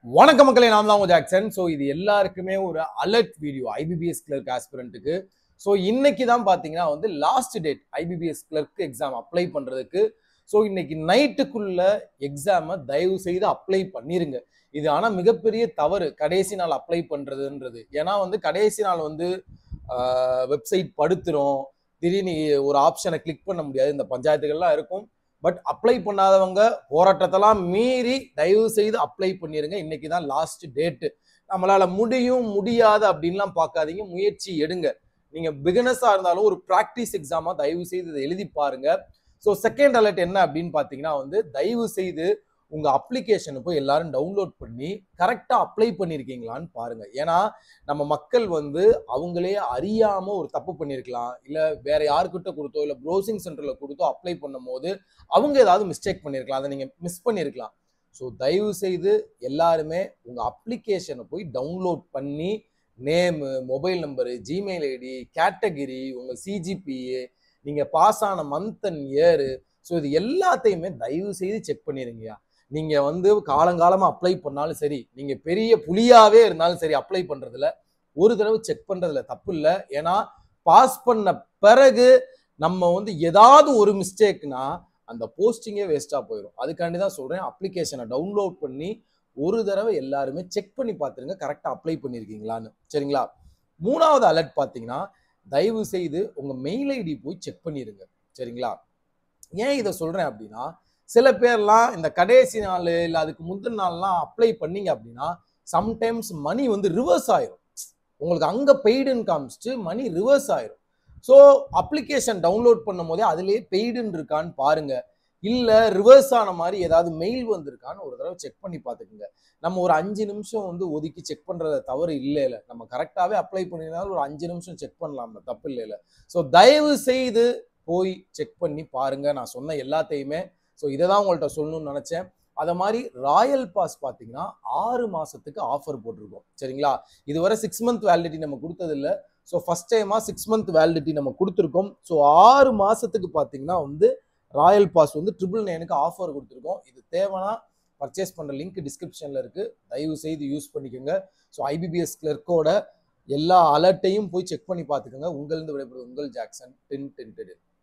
வணக்க மக்களே நான் தான் உங்க ஜாக்சன் ஸோ இது எல்லாருக்குமே ஒரு அலர்ட் வீடியோ ஐபிபிஎஸ் கிளர்க் ஆஸ்பிரண்ட்டுக்கு ஸோ இன்னைக்கு தான் பார்த்தீங்கன்னா வந்து last date IBPS clerk exam apply பண்ணுறதுக்கு ஸோ இன்னைக்கு நைட்டுக்குள்ள எக்ஸாமை தயவு செய்து அப்ளை பண்ணிருங்க இது ஆனால் மிகப்பெரிய தவறு கடைசி நாள் அப்ளை பண்ணுறதுன்றது ஏன்னா வந்து கடைசி நாள் வந்து வெப்சைட் படுத்துரும் திடீர்னு ஒரு ஆப்ஷனை கிளிக் பண்ண முடியாது இந்த பஞ்சாயத்துகள்லாம் இருக்கும் பட் அப்ளை பண்ணாதவங்க போராட்டத்தெல்லாம் மீறி தயவு செய்து அப்ளை பண்ணிருங்க இன்னைக்கு தான் லாஸ்ட் டேட்டு நம்மளால முடியும் முடியாது அப்படின்லாம் பார்க்காதீங்க முயற்சி எடுங்க நீங்க பிகினஸா இருந்தாலும் ஒரு ப்ராக்டிஸ் எக்ஸாமா தயவு செய்து இதை எழுதி பாருங்க ஸோ செகண்ட் அலர்ட் என்ன அப்படின்னு பார்த்தீங்கன்னா வந்து தயவு செய்து உங்க அப்ளிகேஷனை போய் எல்லாரும் டவுன்லோட் பண்ணி கரெக்டா அப்ளை பண்ணிருக்கீங்களான்னு பாருங்க ஏன்னா நம்ம மக்கள் வந்து அவங்களே அறியாம ஒரு தப்பு பண்ணியிருக்கலாம் இல்ல வேற யாருக்கிட்ட கொடுத்தோ இல்ல ப்ரௌசிங் சென்டர்ல கொடுத்தோ அப்ளை பண்ணும் போது அவங்க ஏதாவது மிஸ்டேக் பண்ணியிருக்கலாம் அதை நீங்க மிஸ் பண்ணியிருக்கலாம் ஸோ தயவு செய்து எல்லாருமே உங்க அப்ளிகேஷனை போய் டவுன்லோட் பண்ணி name mobile number Gmail ID category உங்க சிஜிபிஏ நீங்க பாஸ் ஆன மந்த் அண்ட் இயரு ஸோ இது எல்லாத்தையுமே தயவு செய்து செக் பண்ணிருங்கய்யா நீங்க வந்து காலங்காலமா அப்ளை பண்ணாலும் சரி நீங்க பெரிய புலியாவே இருந்தாலும் சரி அப்ளை பண்றதுல ஒரு தடவை செக் பண்றதுல தப்பு இல்லை ஏன்னா பாஸ் பண்ண பிறகு நம்ம வந்து ஏதாவது ஒரு மிஸ்டேக்னா அந்த போஸ்டிங்கே வேஸ்டா போயிடும் அதுக்காண்டி தான் சொல்றேன் அப்ளிகேஷனை டவுன்லோட் பண்ணி ஒரு தடவை எல்லாருமே செக் பண்ணி பார்த்துருங்க கரெக்டாக அப்ளை பண்ணியிருக்கீங்களான்னு சரிங்களா மூணாவது அலர்ட் பார்த்தீங்கன்னா தயவு செய்து உங்க மெயில் ஐடி போய் செக் பண்ணிடுங்க சரிங்களா ஏன் இதை சொல்றேன் அப்படின்னா சில பேர்லாம் இந்த கடைசி நாள் இல்லை அதுக்கு முந்தின நாள்லாம் அப்ளை பண்ணீங்க அப்படின்னா சம்டைம்ஸ் மணி வந்து ரிவர்ஸ் ஆயிரும் உங்களுக்கு அங்கே பெய்டுன்னு காமிச்சிட்டு மணி ரிவர்ஸ் ஆயிரும் ஸோ அப்ளிகேஷன் டவுன்லோட் பண்ணும் போதே அதுலேயே பெய்டுன்னு இருக்கான்னு பாருங்க இல்லை ரிவர்ஸ் ஆன மாதிரி ஏதாவது மெயில் வந்திருக்கான்னு ஒரு தடவை செக் பண்ணி பார்த்துக்குங்க நம்ம ஒரு அஞ்சு நிமிஷம் வந்து ஒதுக்கி செக் பண்ணுறத தவறு இல்லை இல்லை நம்ம கரெக்டாகவே அப்ளை பண்ணியிருந்தாலும் ஒரு அஞ்சு நிமிஷம் செக் பண்ணலாம் தப்பு இல்லை இல்லை ஸோ தயவு செய்து போய் செக் பண்ணி பாருங்க நான் சொன்ன எல்லாத்தையுமே ஸோ இதை தான் உங்கள்கிட்ட சொல்லணும்னு நினச்சேன் அதை மாதிரி ராயல் பாஸ் பார்த்தீங்கன்னா ஆறு மாதத்துக்கு ஆஃபர் போட்டிருக்கோம் சரிங்களா இதுவரை சிக்ஸ் மந்த் வேலிடிட்டி நம்ம கொடுத்ததில்ல ஸோ ஃபஸ்ட் டைமாக சிக்ஸ் மந்த் வேலிடிட்டி நம்ம கொடுத்துருக்கோம் ஸோ ஆறு மாதத்துக்கு பார்த்தீங்கன்னா வந்து ராயல் பாஸ் வந்து ட்ரிபிள் நைனுக்கு ஆஃபர் கொடுத்துருக்கோம் இது தேவைன்னா பர்ச்சேஸ் பண்ணுற லிங்க் டிஸ்கிரிப்ஷனில் இருக்குது தயவு செய்து யூஸ் பண்ணிக்கோங்க ஸோ ஐபிபிஎஸ் கிளர்க்கோட எல்லா அலர்ட்டையும் போய் செக் பண்ணி பார்த்துக்கோங்க உங்களிருந்து விடைபெறுவது உங்கள் ஜாக்சன் டென் டென்டெடு